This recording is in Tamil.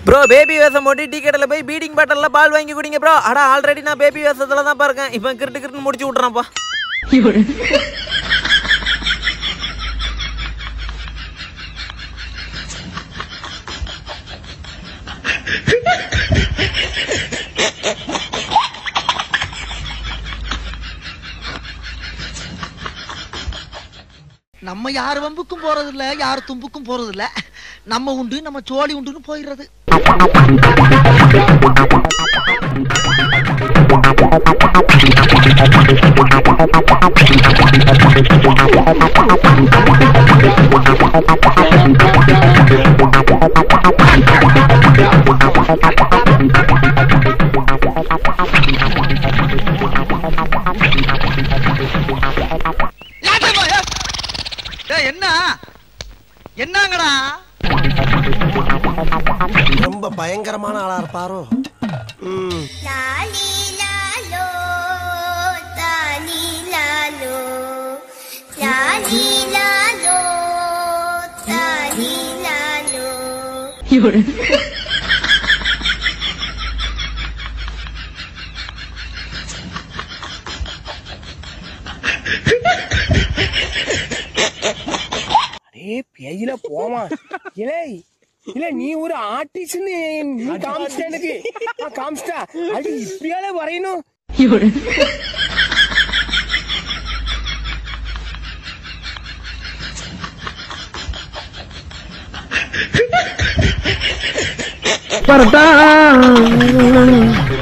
ப்ரோ பேபி வேஷம் போட்டு டீ கடையில் போய் பீடிங் பாட்டிலில் பால் வாங்கி குடிங்க ப்ரோ அடா ஆல்ரெடி நான் பேபி வேஷத்தில் தான் பாருக்கேன் இப்போ கிருட்டு கிருட்டு முடிச்சு விட்றான்ப்பா நம்ம யார் வம்புக்கும் போறது இல்ல யார் தும்புக்கும் போறது இல்ல நம்ம உண்டு நம்ம சோழி உண்டுன்னு போயிடுறது ஏய், என்ன என்னங்கடா ரொம்ப பயங்கரமான ஆளா இருப்பாரோ ம் லாலி லாலோ தாலி லாலோ லாலி லாலோ தாலி லாலோ அடே பேயில போமா இலே இல்ல நீ ஒரு ஆர்டிஸ்ட்னு நீ காமிச்சிட்ட எனக்கு நான் காமிச்சிட்டா அடி இப்படியால வரையணும் பரட்டா